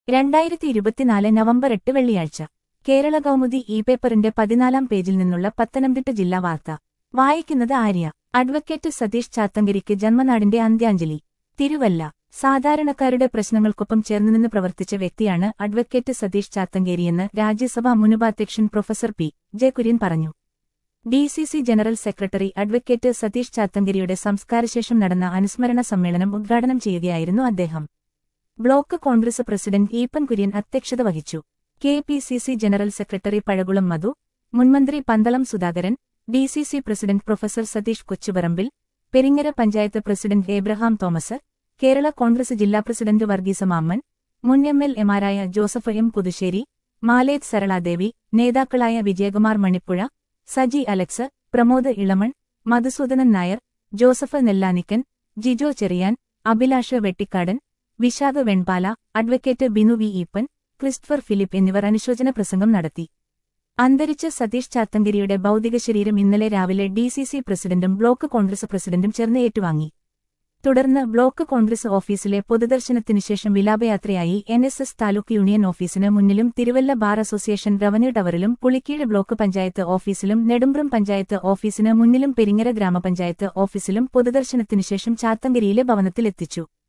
രണ്ടായിരത്തി ഇരുപത്തിനാല് നവംബർ എട്ട് വെള്ളിയാഴ്ച കേരള കൗമുദി ഇ പേപ്പറിന്റെ പതിനാലാം പേജിൽ നിന്നുള്ള പത്തനംതിട്ട ജില്ലാ വാർത്ത വായിക്കുന്നത് ആര്യ അഡ്വക്കേറ്റ് സതീഷ് ചാത്തങ്കരിക്ക് ജന്മനാടിന്റെ അന്ത്യാഞ്ജലി തിരുവല്ല സാധാരണക്കാരുടെ പ്രശ്നങ്ങൾക്കൊപ്പം ചേർന്നുനിന്ന് പ്രവർത്തിച്ച വ്യക്തിയാണ് അഡ്വക്കേറ്റ് സതീഷ് ചാത്തങ്കേരിയെന്ന് രാജ്യസഭാ മുൻ ഉപാധ്യക്ഷൻ പ്രൊഫസർ പി ജെ കുര്യൻ പറഞ്ഞു D C C general secretary advocate Satheesh ചാത്തങ്കരിയുടെ സംസ്കാരശേഷം നടന്ന അനുസ്മരണ സമ്മേളനം ഉദ്ഘാടനം ചെയ്യുകയായിരുന്നു അദ്ദേഹം block Congress president Eapen Kurian അധ്യക്ഷത വഹിച്ചു K P C C general secretary Pazhakulam Madhu മുൻമന്ത്രി Pandalam Sudhakaran D C C president professor Satheesh Kochuparambil Peringara panchayat president Abraham Thomas Kerala Congress ജില്ലാ പ്രസിഡന്റ് വർഗീസ മാമ്മൻ മുൻ എം എൽ എമാരായ ജോസഫ് എം പുതുശ്ശേരി മാലേത് സരളാദേവി നേതാക്കളായ Vijayakumar Manippuzha Saji Alex Pramod Elamon Madhusoodanan Nair Joseph Nellanikkan Jijo Cherian Abhilash Vettikkadan Vishakh Venpala advocate Binu V Eapen Christopher Philip എന്നിവർ അനുശോചന പ്രസംഗം നടത്തി അന്തരിച്ച സതീഷ് ചാത്തങ്കരിയുടെ ഭൗതിക ശരീരം ഇന്നലെ രാവിലെ ഡി സി സി പ്രസിഡന്റും ബ്ലോക്ക് കോൺഗ്രസ് പ്രസിഡന്റും ചേർന്ന് ഏറ്റുവാങ്ങി തുടർന്ന് ബ്ലോക്ക് കോൺഗ്രസ് ഓഫീസിലെ പൊതുദർശനത്തിനുശേഷം വിലാപയാത്രയായി N S S taluk union ഓഫീസിന് മുന്നിലും തിരുവല്ല ബാർ അസോസിയേഷൻ റവന്യൂ ടവറിലും പുളിക്കീഴ് ബ്ലോക്ക് പഞ്ചായത്ത് ഓഫീസിലും നെടുമ്പ്രം പഞ്ചായത്ത് ഓഫീസിന് മുന്നിലും പെരിങ്ങര ഗ്രാമപഞ്ചായത്ത് ഓഫീസിലും പൊതുദർശനത്തിനുശേഷം ചാത്തങ്കരിയിലെ ഭവനത്തിലെത്തിച്ചു